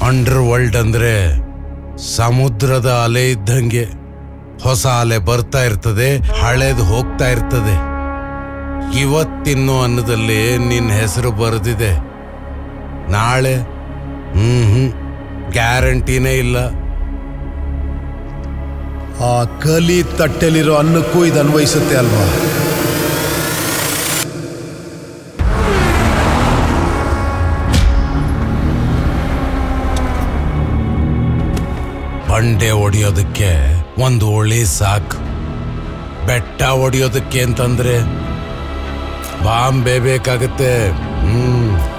under world ಅಂದ್ರೆ ಸಮುದ್ರದ ಅಲೆ ಇದ್ದಂಗೆ ಹೊಸ ಅಲೆ ಬರ್ತಾ ಇರ್ತದೆ ಹಳೇದು ಹೋಗ್ತಾ ಇರ್ತದೆ ಇವತ್ತಿನ್ನು ಅನ್ನದಲ್ಲಿ ನಿನ್ನ ಹೆಸರು ಬರೆದಿದೆ ನಾಳೆ ಹ್ಮ್ ಹ್ಮ್ ಗ್ಯಾರಂಟಿನೇ ಇಲ್ಲ ಆ ಕಲಿ ತಟ್ಟೆಲಿರೋ ಅನ್ನಕ್ಕೂ ಇದು ಅನ್ವಯಿಸುತ್ತೆ ಅಲ್ವಾ ಬಂಡೆ ಹೊಡಿಯೋದಕ್ಕೆ ಒಂದು ಉಳಿ ಸಾಕು ಬೆಟ್ಟ ಹೊಡಿಯೋದಕ್ಕೆ ಅಂತಂದ್ರೆ ಬಾಂಬೆ ಬೇಕಾಗುತ್ತೆ ಹ್ಮ್